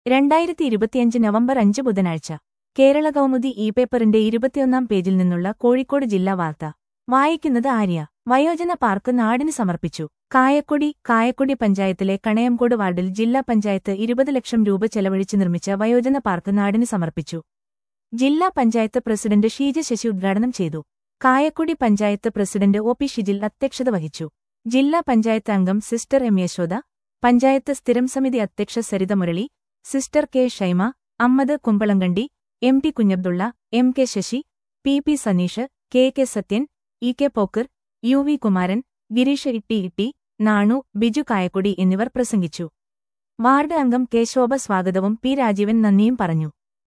രണ്ടായിരത്തി ഇരുപത്തിയഞ്ച് നവംബർ അഞ്ച് ബുധനാഴ്ച കേരള കൗമുദി ഇ പേപ്പറിന്റെ ഇരുപത്തിയൊന്നാം പേജിൽ നിന്നുള്ള കോഴിക്കോട് ജില്ലാ വാർത്ത വായിക്കുന്നത് ആര്യ വയോജന പാർക്ക് നാടിന് സമർപ്പിച്ചു കായക്കൊടി കായക്കൊടി പഞ്ചായത്തിലെ കണയംകോട് വാർഡിൽ ജില്ലാ പഞ്ചായത്ത് ഇരുപത് ലക്ഷം രൂപ ചെലവഴിച്ച് നിർമ്മിച്ച വയോജന പാർക്ക് നാടിന് സമർപ്പിച്ചു ജില്ലാ പഞ്ചായത്ത് പ്രസിഡന്റ് ഷീജ ശശി ഉദ്ഘാടനം ചെയ്തു Kayakkodi panchayat president O P Shijil അധ്യക്ഷത വഹിച്ചു ജില്ലാ പഞ്ചായത്ത് അംഗം സിസ്റ്റർ എം യശോദ പഞ്ചായത്ത് സ്ഥിരം സമിതി അധ്യക്ഷ Saritha Murali sister K Shaima Ammad Kumbalakandi M T Kunhabdulla M K Sasi P P Saneesh K K Sathyan E K Pokker U V Kumaran Gireesh Itti Itti Nanu Biju Kayakkodi എന്നിവർ പ്രസംഗിച്ചു വാർഡ് അംഗം കെ ശോഭ സ്വാഗതവും പി രാജീവൻ നന്ദിയും പറഞ്ഞു